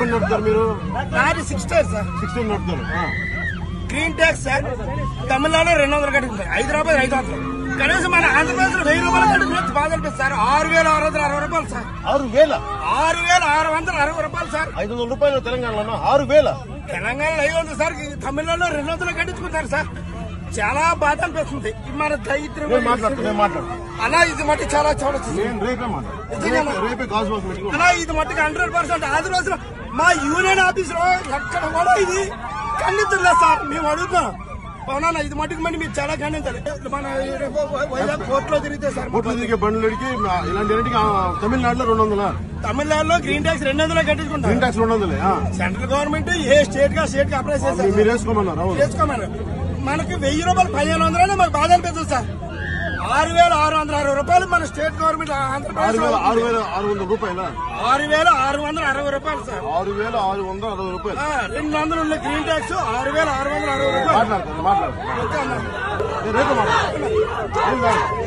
బండి నడుపుతారు మీరు నాది సిక్స్ టైర్ సార్ సిక్స్టీన్ నడుపుతారు ఆ. గ్రీన్ ట్యాక్స్ సార్ తమిళనాడులో రెండు వందలు కట్టుకుంటారు హైదరాబాద్ ఐదు వందలు కనీసం మన ఆంధ్రప్రదేశ్ లో వెయ్యి రూపాయలు కట్టుకుని బాధ అనిపిస్తుంది సార్ ఆరు వేల ఆరు వందల అరవై రూపాయలు సార్ ఆరు వేల ఆరు వేల ఆరు వందల అరవై రూపాయలు సార్ ఐదు వందల రూపాయలు తెలంగాణలో ఆరు వేల తెలంగాణలో ఐదు వందలు సార్ తమిళనాడులో రెండు వందలు కట్టించుకుంటారు సార్ చాలా బాధ అనిపిస్తుంది మన దరిద్రం నేను మాట్లాడుతా నేను మాట్లాడుతా అలా ఇది మట్టి చాలా చూడొచ్చు నేను రేపే మాట్లాడతా నిజంగానా? రేపే- రేపే గాజు బాక్స్ పెట్టుకో అలా ఇది మట్టుకు హండ్రెడ్ పర్సెంట్ ఆది రోజున మా యూనియన్ ఆఫీస్ లో ఎక్కడ కూడా ఇది ఖండించలేదు సార్ మేము అడుగుతున్నాం అవునా ఇది మట్టుకు మళ్ళీ మీరు చాలా ఖండించాలి మన వైజాగ్ కోర్టులో తిరిగితే సార్ కోట్లు తిరిగే బండ్లకి ఇలాంటి అన్నిటికీ ఆ, తమిళనాడులో రెండు వందల తమిళనాడులో గ్రీన్ ట్యాక్స్ రెండు వందలు కట్టించుకుంటారు గ్రీన్ ట్యాక్స్ రెండు వందలే ఆ. సెంట్రల్ గవర్నమెంట్ ఏ స్టేట్ గా స్టేట్ కి అప్లై చేస్తారు మీరు వేసుకోమన్నారు అవును చేసుకోమని మనకి వెయ్యి రూపాయలు పదిహేను వందలనే మాకు బాధ అనిపిస్తుంది సార్ ఆరు వేల ఆరు వందల అరవై రూపాయలు మన స్టేట్ గవర్నమెంట్ ఆరు ఆంధ్రప్రదేశ్ వేల ఆరు వేల ఆరు వందల రూపాయల ఆరు వేల ఆరు వందల అరవై రూపాయలు సార్ ఆరు వేల ఆరు వందల అరవై రూపాయలు ఆ, రెండు వందలు ఉన్న గ్రీన్ ట్యాక్స్ ఆరు వేల ఆరు వందల అరవై రూపాయలు మాట్లాడతాను మాట్లాడతాను ఓకే అన్న. నేను రేపే మాట్లాడతాను ఏం కాదు.